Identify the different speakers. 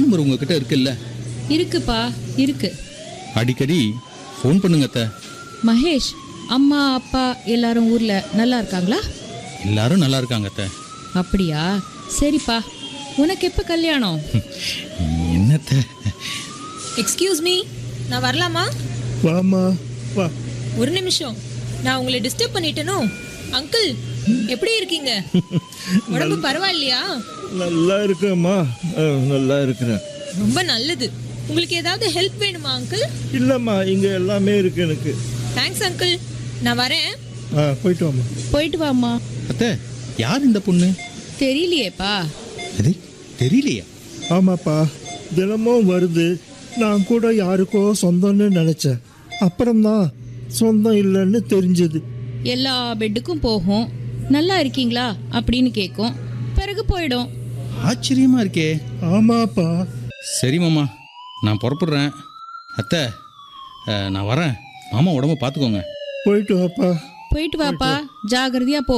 Speaker 1: number உங்ககிட்ட இருக்குல்ல
Speaker 2: இருக்குப்பா இருக்கு
Speaker 1: அடிக்கடி ஃபோன் பண்ணுங்க அத்தை
Speaker 2: மகேஷ் அம்மா அப்பா எல்லாரும் ஊர்ல நல்லா இருக்காங்களா
Speaker 1: எல்லாரும் நல்லா இருக்காங்க அத்தை
Speaker 2: அப்படியா சரிப்பா உனக்கு எப்ப கல்யாணம்
Speaker 1: என்னத்த
Speaker 3: எக்ஸ்கியூஸ் மீ நான் வரலாமா
Speaker 4: வாமா வா
Speaker 3: ஒரு நிமிஷம் நான் உங்களை டிஸ்டர்ப் பண்ணிட்டேனோ அங்கிள் எப்படி இருக்கீங்க உடம்பு பரவாயில்லையா
Speaker 4: நல்லா இருக்கேம்மா ஆ, நல்லா இருக்கிறேன்
Speaker 3: ரொம்ப நல்லது உங்களுக்கு ஏதாவது ஹெல்ப் வேணுமா அங்கிள்
Speaker 4: இல்லைம்மா இங்கே எல்லாமே இருக்கு எனக்கு
Speaker 3: தேங்க்ஸ் அங்கிள் நான் வரேன்
Speaker 4: ஆ போயிட்டு வாம்மா
Speaker 2: போயிட்டு வாம்மா
Speaker 1: அத்தை யார் இந்த பொண்ணு
Speaker 2: தெரியலையேப்பா
Speaker 1: அது தெரியலையா
Speaker 4: ஆமாப்பா தினமும் வருது நான் கூட யாருக்கோ சொந்தம்னு நினச்சேன் அப்புறம்தான் சொந்தம் இல்லைன்னு தெரிஞ்சது
Speaker 2: எல்லா பெட்டுக்கும் போகும் நல்லா இருக்கீங்களா அப்படின்னு கேட்கும் பிறகு போயிடும்
Speaker 1: ஆச்சரியமா இருக்கே
Speaker 4: ஆமாப்பா
Speaker 1: சரி மாமா நான் புறப்படுறேன் அத்தை அஹ், நான் வரேன் மாமா உடம்ப பார்த்துக்கோங்க
Speaker 4: போயிட்டு வாப்பா
Speaker 2: போயிட்டு வாப்பா ஜாகிரதையா போ